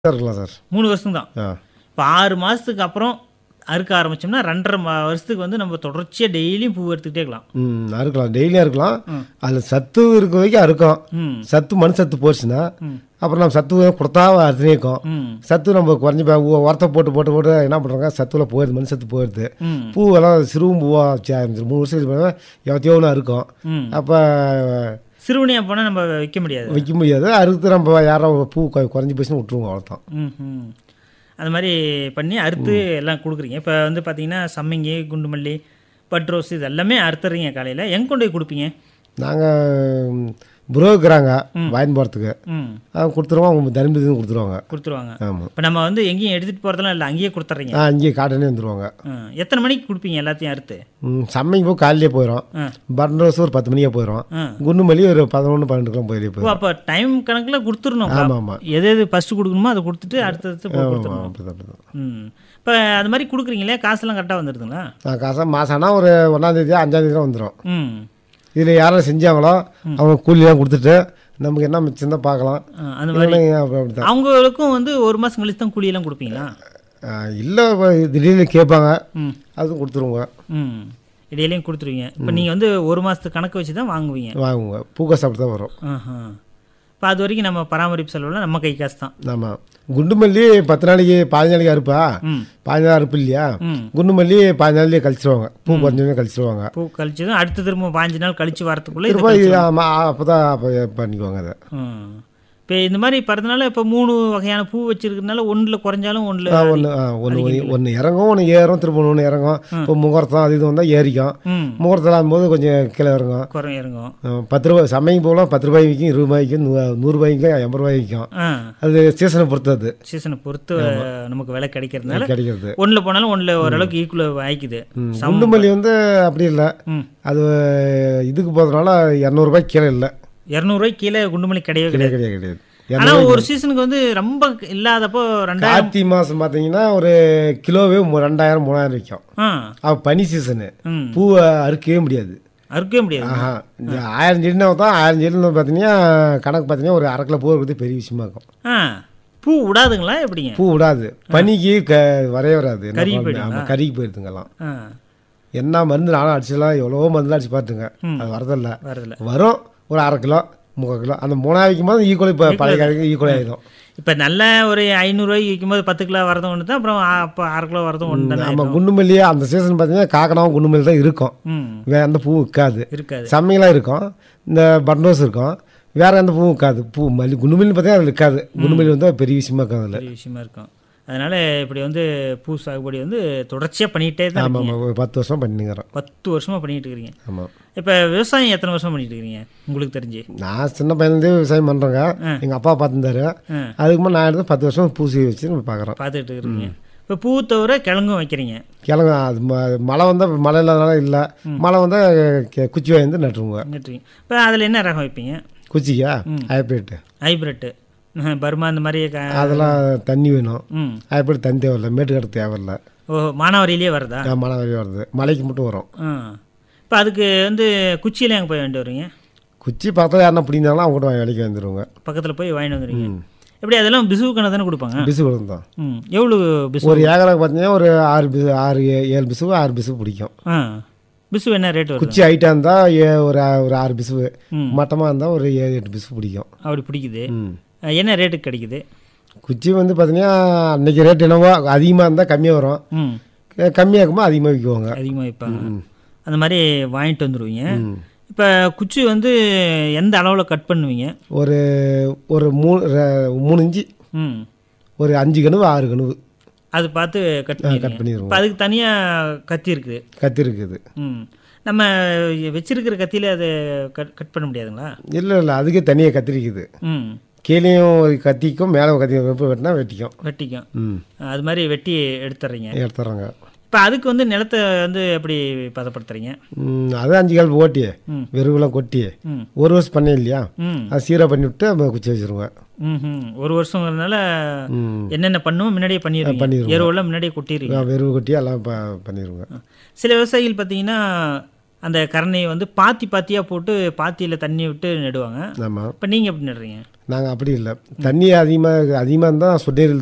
இருக்கலாம் சார் மூணு வருஷம் தான் ஆ இப்போ ஆறு மாதத்துக்கு அப்புறம் அறுக்க ஆரம்பிச்சோம்னா ரெண்டரை மா- வருஷத்துக்கு வந்து நம்ம தொடர்ச்சியாக டெய்லியும் பூ எடுத்துக்கிட்டே இருக்கலாம் ம் அறுக்கலாம் டெய்லியும் அறுக்கலாம் ம். அதில் சத்து இருக்க வரைக்கும் அறுக்கும் ம் சத்து மண் சத்து போச்சுன்னா ம். அப்புறம் நம்ம சத்து கொடுத்தா அறுத்து நீக்கும் ம் சத்து நம்ம குறைஞ்சி போய் உ- உரத்தை போட்டு போட்டு போட்டு என்ன பண்ணுறாங்க சத்துல போயிடுது மண் சத்து போயிடுது ம் பூவெல்லாம் சிறுவும் பூவாக வச்சு ஆரம்பிச்சிடும் மூணு வருஷம் கழிச்சு எவ்வளோ ஒன்று இருக்கும் ம் அப்போ சிறுவனியாக போனால் நம்ம வைக்க முடியாது வைக்க முடியாது அறுத்து நம்ம யாரோ பூ கொ- குறைஞ்சி போச்சுன்னு விட்ருவோம் அவ்வளோதான் ம் ம் அந்த மாதிரி பண்ணி அறுத்து எல்லாம் கொடுக்குறீங்க இப்போ வந்து பார்த்தீங்கன்னா சம்மங்கி குண்டுமல்லி பட் ரோஸ் இது எல்லாமே அறுத்துறீங்க காலையில் எங்கே கொண்டு போய் கொடுப்பீங்க நாங்கள் புரோக்கராங்க வாங்கி போகிறதுக்கு ம் அவங்க கொடுத்துருவோம் அவங்க தனிப்பதி கொடுத்துருவாங்க கொடுத்துருவாங்க ஆமாம் இப்போ நம்ம வந்து எங்கேயும் எடுத்துகிட்டு போகிறதெல்லாம் இல்லை அங்கேயே கொடுத்துட்றீங்க ஆ இங்கேயே காட்டனே வந்துருவாங்க ம் எத்தனை மணிக்கு கொடுப்பீங்க எல்லாத்தையும் அறுத்து ம் சமைக்கும் போது காலையிலே போயிடும் ஆ பட்டன் ரோஸ் ஒரு பத்து மணிக்கே போயிடும் ஆ குண்டு மல்லி ஒரு பதினொன்று பன்னெண்டு கிலோ போயிலே ஓ போயிடும் அப்போ டைம் கணக்கில் கொடுத்துடணும் ஆமாம் ஆமாம் எது எது ஃபஸ்ட்டு கொடுக்கணுமோ அதை கொடுத்துட்டு அடுத்தடுத்து போ- கொடுத்துடணும் அப்படிதான் அப்படிதான் ம் இப்போ அது மாதிரி கொடுக்குறீங்களே காசெல்லாம் கரெக்டாக வந்துடுதுங்களா நான் காசா மாதம்னா ஒரு ஒன்றாந்தேதி அஞ்சாந்தேதி வந்துடும் ம் இதில் யாரும் செஞ்சாங்களோ அவங்க கூலிலாம் கொடுத்துட்டு நமக்கு என்ன மிச்சம் தான் பார்க்கலாம் ஆ, அந்த மாதிரி இல்லைன்னா அப்படி அப்படிதான் அவங்களுக்கும் வந்து ஒரு மாதம் கழிச்சு தான் கூலியெல்லாம் கொடுப்பீங்களா இல்லை திடீர்னு கேட்பாங்க ம் அதுவும் கொடுத்துருவோங்க ம் இடையிலையும் கொடுத்துருவீங்க இப்போ நீங்கள் வந்து ஒரு மாதத்துக்கு கணக்கு வச்சு தான் வாங்குவீங்க வாங்குவோங்க பூக்காசு அப்படி தான் வரும் ஆஹா இப்போ அது வரைக்கும் நம்ம பராமரிப்பு செலவுலாம் நம்ம கை காசு தான் ஆமாம் குண்டு மல்லி பத்து நாளைக்கு பாஞ்சு நாளைக்கு அறுப்பா ம் பாஞ்சு நாள் அறுப்பு இல்லையா ம் குண்டு மல்லி பாஞ்சு நாள்லேயே கழிச்சிருவாங்க பூ கொஞ்சமே கழிச்சிருவாங்க பூ கழிச்சதும் அடுத்த திரும்ப பாஞ்சு நாள் கழிச்சு வரத்துக்குள்ளே திரும்ப ஆமாம் அப்போ தான் அப்போ பண்ணிக்குவாங்க அதை இப்போ இந்த மாதிரி பறதுனால இப்போ மூணு வகையான பூ வச்சிருக்கிறதுனால ஒன்றில் குறைஞ்சாலும் ஒன்றில் ஒன்று ஒன்று ஒன்று இறங்கும் ஒன்று ஏறும் திரும்ப ஒன்று இறங்கும் இப்போ முகூர்த்தம் அது இது வந்தால் ஏறிக்கும் ம் முகூர்த்தம் ஆகும்போது கொஞ்சம் கீழே இறங்கும் குறை இறங்கும் ஆ, பத்து ரூபாய் சமைக்கும் போகலாம் பத்து ரூபாய் விற்கும் இருபது ரூபாய் விற்கும் நூ- நூறு ரூபாய் விற்கும் எண்பது ரூபாய் விற்கும் ஆ அது சீசனை பொறுத்தது சீசனை பொறுத்து நமக்கு விலை கிடைக்கிறதுனால கிடைக்கிறது ஒன்றில் போனாலும் ஒன்றில் ஓரளவுக்கு ஈக்குவல் ஆயிக்குது ம், குண்டு மல்லி வந்து அப்படி இல்லை ம் அது இதுக்கு போகிறதுனால இரநூறுபாய்க்கு கீழே இல்லை இரநூறுவாய்க்கு கீழே குண்டுமல்லி கிடையவே கிடையாது கிடையாது கிடையாது கிடையாது ஆனால் ஒரு சீசனுக்கு வந்து ரொம்ப இல்லாதப்போ ரெண்டாயிரம் கார்த்திகை மாதம் பார்த்தீங்கன்னா ஒரு கிலோவே மு- ரெண்டாயிரம் மூணாயிரம் விற்கும் ஆ அப்போ பனி சீசனு ம் பூவை அறுக்கவே முடியாது அறுக்கவே முடியாது ஆஹா இந்த ஆயிரம் செடினா தான் ஆயிரம் செடின்னு பார்த்தீங்கன்னா கணக்கு பார்த்தீங்கன்னா ஒரு அரை கிலோ பூ இருக்கிறது பெரிய விஷயமா இருக்கும் ஆ பூ விடாதுங்களா எப்படிங்க பூ விடாது பனிக்கு க வரவே வராது என்ன கருகி problem? போயிடுங்களா? ஆமா, கருகி போயிருதுங்கெல்லாம் ஆ என்ன மருந்து நானும் அடிச்சலாம் எவ்வளவோ மருந்துலாம் அடிச்சு பார்த்துங்க அது வரதில்ல வரதில்ல வரும் ஒரு அரை கிலோ முக்கால் கிலோ அந்த மூணாவது வைக்கும் போது ஈக்குவல் இப்போ பழைய காய்க்கு ஈக்குவல் ஆகிடும் இப்போ நல்ல ஒரு ஐநூறுரூவாய்க்கு விற்கும்போது பத்து கிலோ வரதும் ஒன்று தான் அப்புறம் ஆ- அப்போ அரை கிலோ வரதும் ஒன்று தானே நம்ம குண்டுமல்லியே அந்த சீசன் பார்த்தீங்கன்னா காக்கனாவும் குண்டுமல்லி தான் இருக்கும் ம் வேற எந்த பூவும் விற்காது இருக்காது செம்மையெல்லாம் இருக்கும் இந்த பட்னோஸ் இருக்கும் வேற எந்த பூவும் விற்காது பூ மல்லி குண்டுமல்லி பார்த்தீங்கன்னா அதில் இருக்காது குண்டுமல்லி வந்து பெரிய விஷயமா இருக்காது அதில் பெரிய விஷயமா இருக்கும் அதனால இப்படி வந்து பூ சாகுபடி வந்து தொடர்ச்சியாக பண்ணிகிட்டே தான் ஆமாம் இருக்கீங்க ஆமாம் ஒரு பத்து வருஷம் பண்ணிங்கிறோம் பத்து வருஷமாக பண்ணிட்டு இருக்கிறீங்க ஆமாம் இப்போ விவசாயம் எத்தனை வருஷம் பண்ணிட்டு இருக்கிறீங்க உங்களுக்கு தெரிஞ்சு நான் சின்ன பையன்லேருந்தே விவசாயம் பண்ணுறேங்க ஆ. எங்கள் அப்பா பார்த்துருந்தாரு ஆ அதுக்கு முன்னாடி நான் எடுத்து பத்து வருஷம் பூசி வச்சு நம்ம பார்க்குறோம் பார்த்துட்டு இருக்கிறீங்க இப்போ பூ தவிர கிழங்கும் வைக்கிறீங்க கிழங்கு அது ம- மழை வந்தால் மழை இல்லாதனால இல்லை மழை வந்தால் குச்சி வாங்கி நட்டுருங்க நட்டுறீங்க இப்போ அதில் என்ன ரகம் வைப்பீங்க குச்சிக்கா ஹைப்ரிட்டு ஹைப்ரிட்டு பர்மா இந்த மாதிரி க- அதெல்லாம் தண்ணி வேணும் ம் ஹைப்ரிட் தண்ணி தேவையில்ல மேட்டுக்கடை தேவையில்ல ஓ மானாவாரியிலே வருதா மழை வரையும் வருது மழைக்கு மட்டும் வரும் ஆ இப்போ அதுக்கு வந்து குச்சியில் எங்கே போய் வாங்கிட்டு வருவீங்க குச்சி பக்கத்தில் யாருன்னா பிடிந்தாலும் அவங்க கூட விலைக்கு வந்துடுவாங்க பக்கத்தில் போய் வாங்கிட்டு வந்துடுவீங்க எப்படி அதெல்லாம் பிசுவு கணக்கு தானே கொடுப்பாங்க பிசு கொடுக்கும் தான் ம் எவ்வளோ பிசு ஒரு ஏக்கராக்கு பார்த்தீங்கன்னா ஒரு ஆறு பிசு ஆறு ஏ- ஏழு பிசுவு ஆறு பிசு பிடிக்கும் ஆ பிசு என்ன ரேட் வருது குச்சி ஹைட்டாக இருந்தால் ஒரு ஆ- ஒரு ஆறு பிசுவு ம் மட்டமாக இருந்தால் ஒரு ஏழு எட்டு பிசு பிடிக்கும் அப்படி பிடிக்குது ம் ஆ, என்ன ரேட்டுக்கு கிடைக்குது குச்சி வந்து பார்த்தீங்கன்னா அன்னைக்கு ரேட் என்னவோ அதிகமாக இருந்தால் கம்மியாக வரும் ம் க- கம்மியாக இருக்கும்போது அதிகமாக விற்குவாங்க அதிகமாக வைப்பாங்க அந்த மாதிரி வாங்கிட்டு வந்துடுவீங்க ம். இப்போ குச்சி வந்து எந்த அளவில் கட் பண்ணுவீங்க ஒரு ஒரு மூணு ரெ- மூணு இஞ்சி ம் ஒரு அஞ்சு கணுவு ஆறு கணுவு அது பார்த்து கட் கட் பண்ணிடுவீங்க பண்ணிடுவோம் இப்போ அதுக்கு தனியாக கத்தி இருக்குது கத்தி இருக்குது ம் நம்ம வச்சிருக்கிற கத்தியில் அதை கட் கட் பண்ண முடியாதுங்களா இல்லை இல்லை அதுக்கே தனியாக கத்திரிக்குது ம் கீழேயும் ஒரு கத்திக்கும் மேலே ஒரு கத்தி வெப்ப வெட்டினா வெட்டிக்கும் வெட்டிக்கும் ம் அது மாதிரி வெட்டி எடுத்துட்றீங்க எடுத்துட்றாங்க இப்போ அதுக்கு வந்து நிலத்தை வந்து எப்படி பதப்படுத்துறீங்க ம், அது அஞ்சு கால் ஓட்டி ம். வெறுவெல்லாம் கொட்டி ம் ஒரு வருஷம் பண்ணேன் இல்லையா ம் அது சீராக பண்ணி விட்டு நம்ம குச்சி வச்சிருவேன் ம் ஒரு வருஷங்கிறதுனால ம் என்னென்ன பண்ணுமோ முன்னாடியே பண்ணிடுவீங்க பண்ணிடுவோம். எருவெல்லாம் முன்னாடியே கொட்டிடுவீங்க வெறுவு கொட்டி எல்லாம் ப பண்ணிடுவேங்க சில விவசாயிகள் பார்த்தீங்கன்னா அந்த கரணையை வந்து பாத்தி பாத்தியாக போட்டு பாத்தியில் தண்ணி விட்டு நடுவாங்க ஆமாம் இப்போ நீங்கள் எப்படி நடுறீங்க நாங்கள் அப்படி இல்லை தண்ணி அதிகமாக அதிகமாக இருந்தால் சொட்டு நீர்